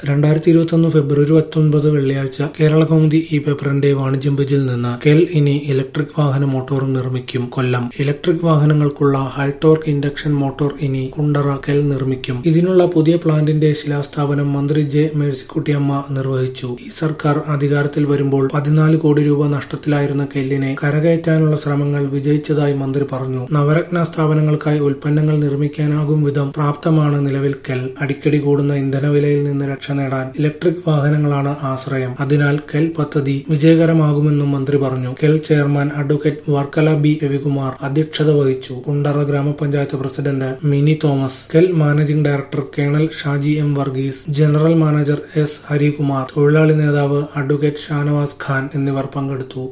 രണ്ടായിരത്തി ഇരുപത്തൊന്ന് ഫെബ്രുവരി പത്തൊൻപത് വെള്ളിയാഴ്ച കേരള കൗമുദി ഈ പേപ്പറിന്റെ വാണിജ്യം പേജിൽ നിന്ന് കെൽ ഇനി ഇലക്ട്രിക് വാഹന മോട്ടോറും നിർമ്മിക്കും കൊല്ലം ഇലക്ട്രിക് വാഹനങ്ങൾക്കുള്ള ഹൈടോർക്ക് ഇൻഡക്ഷൻ മോട്ടോർ ഇനി കുണ്ടറ കെൽ നിർമ്മിക്കും ഇതിനുള്ള പുതിയ പ്ലാന്റിന്റെ ശിലാസ്ഥാപനം മന്ത്രി ജെ മേഴ്സിക്കുട്ടിയമ്മ നിർവഹിച്ചു ഈ സർക്കാർ അധികാരത്തിൽ വരുമ്പോൾ പതിനാല് കോടി രൂപ നഷ്ടത്തിലായിരുന്ന കെല്ലിനെ കരകയറ്റാനുള്ള ശ്രമങ്ങൾ വിജയിച്ചതായി മന്ത്രി പറഞ്ഞു നവരത്ന സ്ഥാപനങ്ങൾക്കായി ഉൽപ്പന്നങ്ങൾ നിർമ്മിക്കാനാകും വിധം പ്രാപ്തമാണ് നിലവിൽ കെൽ അടിക്കടി കൂടുന്ന ഇന്ധനവിലയിൽ നിന്ന് രക്ഷ നേടാൻ ഇലക്ട്രിക് വാഹനങ്ങളാണ് ആശ്രയം അതിനാൽ കെൽ പദ്ധതി വിജയകരമാകുമെന്നും മന്ത്രി പറഞ്ഞു KEL chairman advocate Varkala B Ravikumar അധ്യക്ഷത വഹിച്ചു കുണ്ടറ ഗ്രാമപഞ്ചായത്ത് president Mini Thomas KEL managing director colonel Shaji M Varghese general manager S Harikumar തൊഴിലാളി നേതാവ് അഡ്വക്കേറ്റ് ഷാനവാസ് ഖാൻ എന്നിവർ പങ്കെടുത്തു